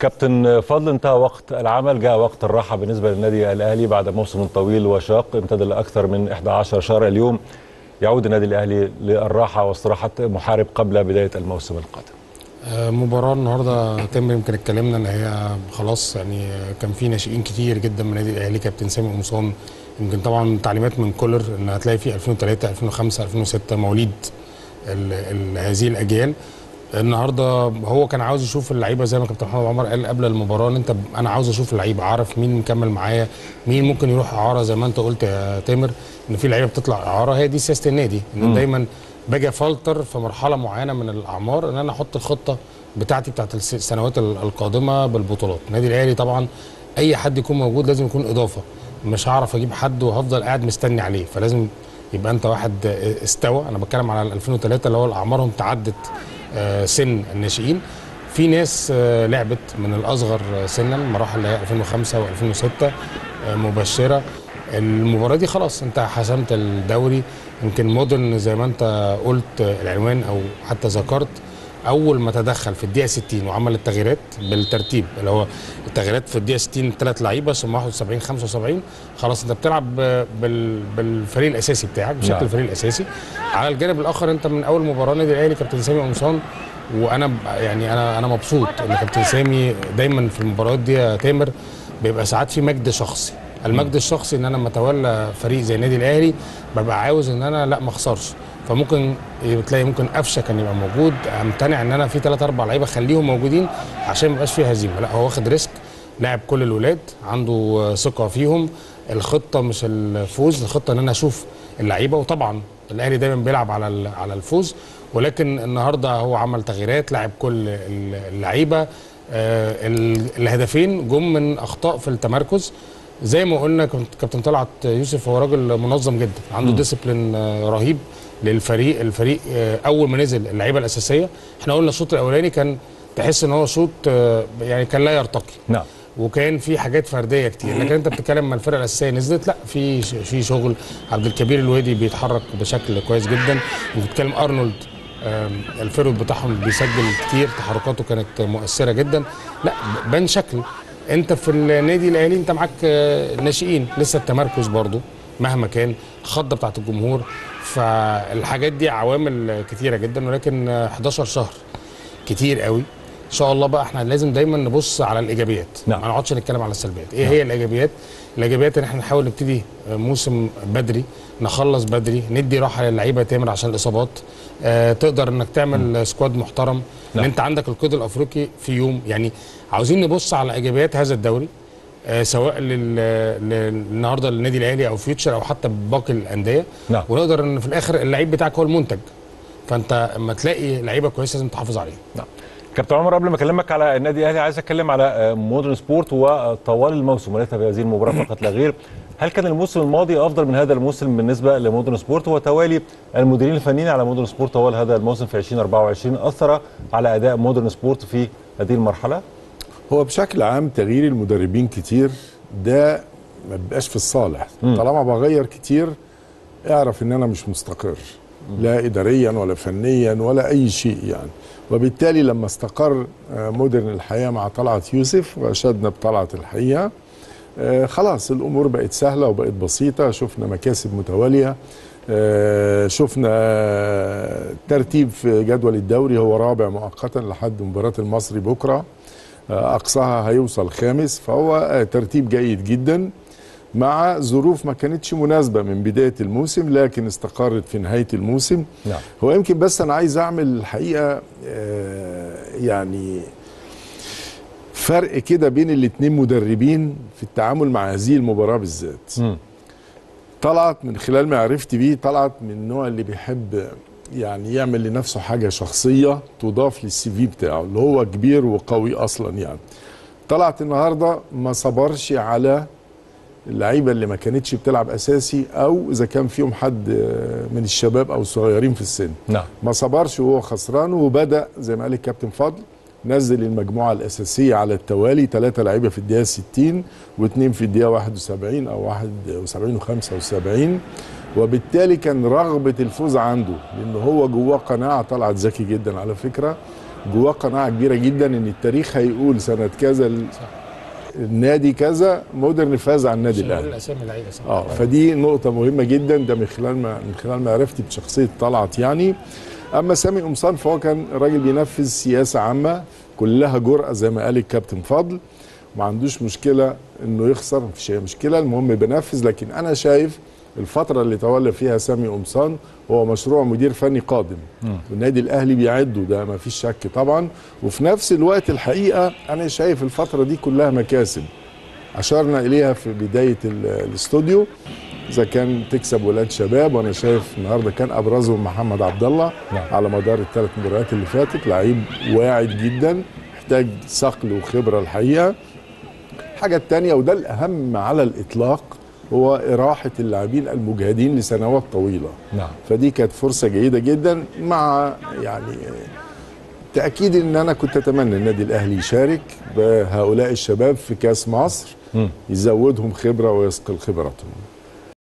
كابتن فضل انتهى وقت العمل جاء وقت الراحة بالنسبة للنادي الأهلي بعد موسم طويل وشاق امتد لأكثر من 11 شهر اليوم يعود النادي الأهلي للراحة واستراحة محارب قبل بداية الموسم القادم آه، مباراة النهارده تم يمكن اتكلمنا ان هي خلاص يعني كان في ناشئين كتير جدا من النادي الاهلي كابتن سامي قمصان يمكن طبعا تعليمات من كولر ان هتلاقي في 2003 2005 2006 مواليد ال ال هذه الاجيال النهارده هو كان عاوز يشوف اللعيبه زي ما كابتن محمد عمر قال قبل المباراه ان انت انا عاوز اشوف اللعيبه اعرف مين مكمل معايا مين ممكن يروح اعاره زي ما انت قلت يا تامر ان في لعيبه بتطلع اعاره هي دي سياسه النادي ان دايما باجي افلتر في مرحله معينه من الاعمار ان انا احط الخطه بتاعتي بتاعت الس- السنوات ال- القادمه بالبطولات النادي الاهلي طبعا اي حد يكون موجود لازم يكون اضافه مش هعرف اجيب حد وهفضل قاعد مستني عليه فلازم يبقى انت واحد آه، استوى انا بتكلم على 2003 اللي هو اعمارهم تعدت آه، سن الناشئين في ناس آه، لعبت من الاصغر آه، سنا مراحل اللي هي 2005 و2006 مبشره المباراه دي خلاص انت حسمت الدوري يمكن مودرن زي ما انت قلت آه، العنوان او حتى ذكرت اول ما تدخل في الدقيقه 60 وعمل التغييرات بالترتيب اللي هو التغييرات في الدقيقه 60 ثلاث لعيبه ثم 71 75 خلاص انت بتلعب ب- بال بالفريق الاساسي بتاعك بشكل نعم. الفريق الاساسي على الجانب الاخر انت من اول مباراه النادي الاهلي كابتن سامي قمصان وانا ب- يعني انا انا مبسوط ان كابتن سامي دايما في المباريات دي يا تامر بيبقى ساعات في مجد شخصي المجد الشخصي ان انا لما اتولى فريق زي النادي الاهلي ببقى عاوز ان انا لا ما اخسرش فممكن تلاقي ممكن قفشه كان يبقى موجود امتنع ان انا في ثلاث اربع لعيبه اخليهم موجودين عشان ما يبقاش فيه هزيمه لا هو واخد ريسك لاعب كل الولاد عنده ثقه فيهم الخطه مش الفوز الخطه ان انا اشوف اللعيبه وطبعا الاهلي دايما بيلعب على ال- على الفوز ولكن النهارده هو عمل تغييرات لعب كل ال- اللعيبه آه، ال- الهدفين جم من اخطاء في التمركز زي ما قلنا كنت كابتن طلعت يوسف هو راجل منظم جدا عنده ديسيبلين رهيب للفريق الفريق آه، اول ما نزل اللعيبه الاساسيه احنا قلنا الشوط الاولاني كان تحس ان هو شوط آه، يعني كان لا يرتقي نعم وكان في حاجات فرديه كتير لكن انت بتتكلم لما الفرقه الاساسيه نزلت لا في في شغل عبد الكبير الوادي بيتحرك بشكل كويس جدا وبتتكلم ارنولد آم، الفيرود بتاعهم بيسجل كتير تحركاته كانت مؤثره جدا لا بان شكل انت في النادي الاهلي انت معاك آه، ناشئين لسه التمركز برضو مهما كان الخضه بتاعت الجمهور فالحاجات دي عوامل كتيره جدا ولكن آه، 11 شهر كتير قوي ان شاء الله بقى احنا لازم دايما نبص على الايجابيات نعم. ما نقعدش نتكلم على السلبيات ايه هي الايجابيات الايجابيات ان احنا نحاول نبتدي موسم بدري نخلص بدري ندي راحه للعيبه تامر عشان الاصابات آه تقدر انك تعمل سكواد محترم ان نعم. انت عندك القيد الافريقي في يوم يعني عاوزين نبص على ايجابيات هذا الدوري آه سواء لل- لل- النهارده للنادي الاهلي او فيوتشر او حتى باقي الانديه نعم. ونقدر ان في الاخر اللعيب بتاعك هو المنتج فانت اما تلاقي لعيبه كويسه لازم تحافظ عليها نعم كابتن عمر قبل ما اكلمك على النادي الاهلي عايز اتكلم على آه، مودرن سبورت وطوال الموسم وليس في هذه المباراه فقط لا غير هل كان الموسم الماضي افضل من هذا الموسم بالنسبه لمودرن سبورت وتوالي المديرين الفنيين على مودرن سبورت طوال هذا الموسم في 2024 اثر على اداء مودرن سبورت في هذه المرحله هو بشكل عام تغيير المدربين كتير ده ما بيبقاش في الصالح طالما بغير كتير اعرف ان انا مش مستقر لا اداريا ولا فنيا ولا اي شيء يعني وبالتالي لما استقر آه، مودرن الحياه مع طلعت يوسف واشدنا بطلعت الحقيقه آه، خلاص الامور بقت سهله وبقت بسيطه شفنا مكاسب متواليه آه، شفنا آه، ترتيب في جدول الدوري هو رابع مؤقتا لحد مباراه المصري بكره آه، اقصاها هيوصل خامس فهو آه، ترتيب جيد جدا مع ظروف ما كانتش مناسبه من بدايه الموسم لكن استقرت في نهايه الموسم نعم هو يمكن بس انا عايز اعمل الحقيقه آه، يعني فرق كده بين الاتنين مدربين في التعامل مع هذه المباراه بالذات مم. طلعت من خلال معرفتي بيه طلعت من النوع اللي بيحب يعني يعمل لنفسه حاجه شخصيه تضاف للسي في بتاعه اللي هو كبير وقوي اصلا يعني طلعت النهارده ما صبرش على اللعيبه اللي ما كانتش بتلعب اساسي او اذا كان فيهم حد آه، من الشباب او الصغيرين في السن نعم ما صبرش وهو خسران وبدا زي ما قال الكابتن فضل نزل المجموعه الاساسيه على التوالي ثلاثه لعيبه في الدقيقه 60 واثنين في الدقيقه 71 او 71 و75 وبالتالي كان رغبه الفوز عنده لان هو جواه قناعه طلعت ذكي جدا على فكره جواه قناعه كبيره جدا ان التاريخ هيقول سنه كذا ال- النادي كذا مودرن فاز على النادي الاهلي الاسامي اللعيبه صح اه فدي نقطة مهمة جدا ده من خلال ما من خلال معرفتي بشخصية طلعت يعني أما سامي قمصان فهو كان راجل بينفذ سياسة عامة كلها جرأة زي ما قال الكابتن فضل ما عندوش مشكلة إنه يخسر مفيش أي مشكلة المهم بينفذ لكن أنا شايف الفترة اللي تولى فيها سامي قمصان هو مشروع مدير فني قادم والنادي الأهلي بيعده ده ما فيش شك طبعا وفي نفس الوقت الحقيقة أنا شايف الفترة دي كلها مكاسب اشرنا اليها في بدايه ال- الاستوديو اذا كان تكسب ولاد شباب وانا شايف النهارده كان ابرزهم محمد عبد الله نعم. على مدار الثلاث مباريات اللي فاتت لعيب واعد جدا محتاج صقل وخبره الحقيقه الحاجه الثانيه وده الاهم على الاطلاق هو اراحه اللاعبين المجهدين لسنوات طويله نعم فدي كانت فرصه جيده جدا مع يعني تاكيد ان انا كنت اتمنى النادي الاهلي يشارك بهؤلاء الشباب في كاس مصر مم. يزودهم خبره ويثقل خبرتهم